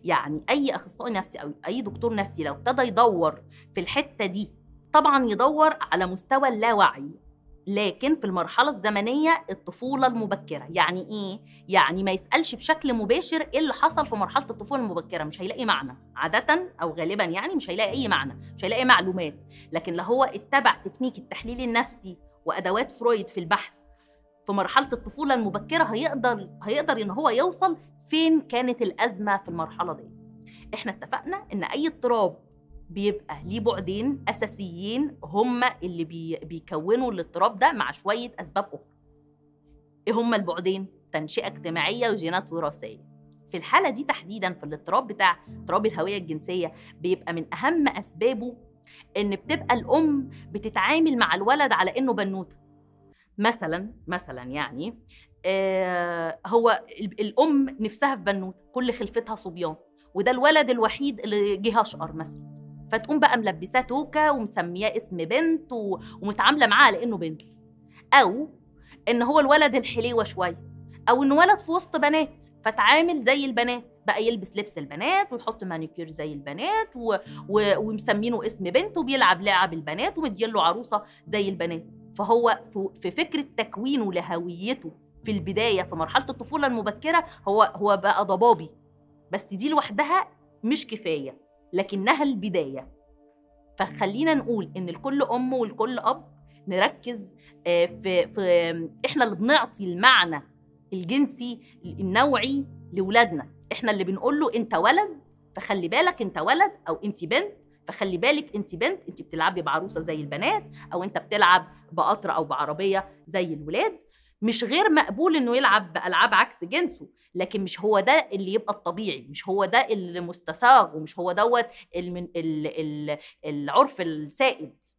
يعني اي اخصائي نفسي او اي دكتور نفسي لو ابتدى يدور في الحته دي طبعا يدور على مستوى اللاوعي لكن في المرحلة الزمنية الطفولة المبكرة يعني إيه؟ يعني ما يسألش بشكل مباشر إيه اللي حصل في مرحلة الطفولة المبكرة مش هيلاقي معنى عادة أو غالبا يعني مش هيلاقي أي معنى مش هيلاقي معلومات لكن لو هو اتبع تكنيك التحليل النفسي وأدوات فرويد في البحث في مرحلة الطفولة المبكرة هيقدر هيقدر إن هو يوصل فين كانت الأزمة في المرحلة دي إحنا اتفقنا إن أي اضطراب بيبقى ليه بعدين اساسيين هما اللي بي بيكونوا الاضطراب ده مع شويه اسباب اخرى ايه هما البعدين تنشئه اجتماعيه وجينات وراثيه في الحاله دي تحديدا في الاضطراب بتاع اضطراب الهويه الجنسيه بيبقى من اهم اسبابه ان بتبقى الام بتتعامل مع الولد على انه بنوته مثلا مثلا يعني آه هو الام نفسها في بنوته كل خلفتها صبيان وده الولد الوحيد اللي جه اشقر مثلا فتقوم بقى ملبساه توكه ومسمياه اسم بنت و... ومتعامله معاه لانه بنت او ان هو الولد الحليوه شويه او انه ولد في وسط بنات فتعامل زي البنات بقى يلبس لبس البنات ويحط مانيكير زي البنات و... و... ومسمينه اسم بنت وبيلعب لعب البنات ومديله عروسه زي البنات فهو في فكره تكوينه لهويته في البدايه في مرحله الطفوله المبكره هو هو بقى ضبابي بس دي لوحدها مش كفايه لكنها البدايه فخلينا نقول ان لكل ام ولكل اب نركز في في احنا اللي بنعطي المعنى الجنسي النوعي لاولادنا احنا اللي بنقول له انت ولد فخلي بالك انت ولد او انت بنت فخلي بالك انت بنت انت بتلعبي بعروسه زي البنات او انت بتلعب بقطر او بعربيه زي الولاد مش غير مقبول انه يلعب بالعاب عكس جنسه لكن مش هو ده اللي يبقى الطبيعي مش هو ده اللي مستساغ ومش هو دوت العرف السائد